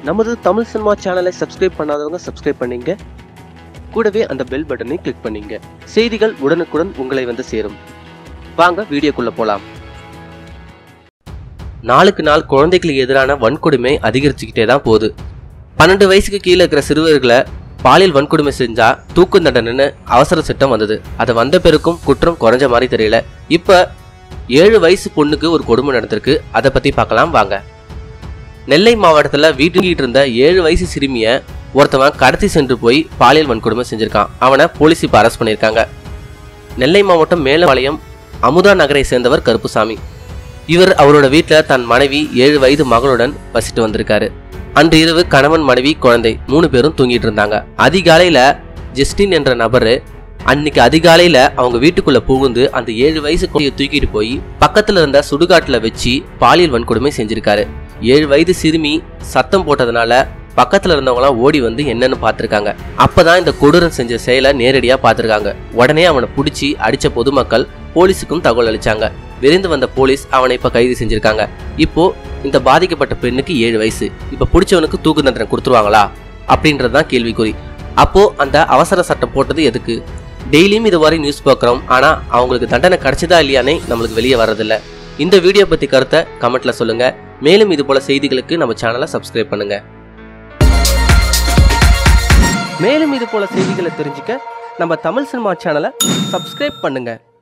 நமது தமிழ் சினிமா சேனலை சப்ஸ்கிரைப் பண்ணாதவங்க சப்ஸ்கிரைப் பண்ணீங்க கூடவே அந்த பெல் பட்டனை கிளிக் பண்ணீங்க செய்திகள் உடனுக்குடன் உங்களை வந்து சேரும் வாங்க வீடியோக்குள்ள போலாம் நாளுக்கு நாள் குழந்தைகளுக்கு எதிரான வன்கொடுமை அதிகரிச்சுக்கிட்டே தான் போகுது பன்னெண்டு வயசுக்கு கீழே இருக்கிற சிறுவர்களை பாலியல் வன்கொடுமை செஞ்சா தூக்கு தண்டனைன்னு அவசர சட்டம் வந்தது அது வந்த பிறகும் குற்றம் குறைஞ்ச மாதிரி தெரியல இப்ப ஏழு வயசு பொண்ணுக்கு ஒரு கொடுமை நடந்திருக்கு அதை பத்தி பார்க்கலாம் வாங்க நெல்லை மாவட்டத்துல வீட்டுக்கிட்டு இருந்த ஏழு வயசு சிறுமிய ஒருத்தவன் கடத்தி சென்று போய் பாலியல் வன்கொடுமை செஞ்சிருக்கான் அவனை போலீஸ் இப்ப அரெஸ்ட் பண்ணியிருக்காங்க நெல்லை மாவட்டம் மேலபாளையம் அமுதா நகரை சேர்ந்தவர் கருப்புசாமி இவர் அவரோட வீட்டில் தன் மனைவி ஏழு வயது மகளுடன் வசித்து வந்திருக்காரு அன்று இரவு கணவன் மனைவி குழந்தை மூணு பேரும் தூங்கிட்டு இருந்தாங்க அதிகாலையில ஜஸ்டின் என்ற நபரு அன்னைக்கு அதிகாலையில அவங்க வீட்டுக்குள்ள புகுந்து அந்த ஏழு வயசு குழந்தைய தூக்கிட்டு போய் பக்கத்துல இருந்த சுடுகாட்டுல வச்சு பாலியல் வன்கொடுமை செஞ்சிருக்காரு ஏழு வயது சிறுமி சத்தம் போட்டதுனால பக்கத்துல இருந்தவங்களாம் ஓடி வந்து என்னன்னு பார்த்திருக்காங்க அப்பதான் இந்த கொடூரம் செஞ்ச செயலை நேரடியா பார்த்திருக்காங்க உடனே அவனை பிடிச்சி அடிச்ச பொதுமக்கள் போலீஸுக்கும் தகவல் அளிச்சாங்க விரைந்து வந்த போலீஸ் அவனை இப்ப கைது செஞ்சிருக்காங்க இப்போ இந்த பாதிக்கப்பட்ட பெண்ணுக்கு ஏழு வயசு இப்ப பிடிச்சவனுக்கு தூக்கு தண்டனை கொடுத்துருவாங்களா அப்படின்றதுதான் கேள்விக்குறி அப்போ அந்த அவசர சட்டம் போட்டது எதுக்கு டெய்லியும் இது மாதிரி நியூஸ் பார்க்குறோம் ஆனா அவங்களுக்கு தண்டனை கிடைச்சதா இல்லையானே நம்மளுக்கு வெளியே வர்றதில்ல இந்த வீடியோ பத்தி கருத்தை கமெண்ட்ல சொல்லுங்க மேலும் இது போல செய்திகளுக்கு நம்ம சேனலை சப்ஸ்கிரைப் பண்ணுங்க மேலும் இது போல செய்திகளை தெரிஞ்சுக்க நம்ம தமிழ் சினிமா சேனலை சப்ஸ்கிரைப் பண்ணுங்க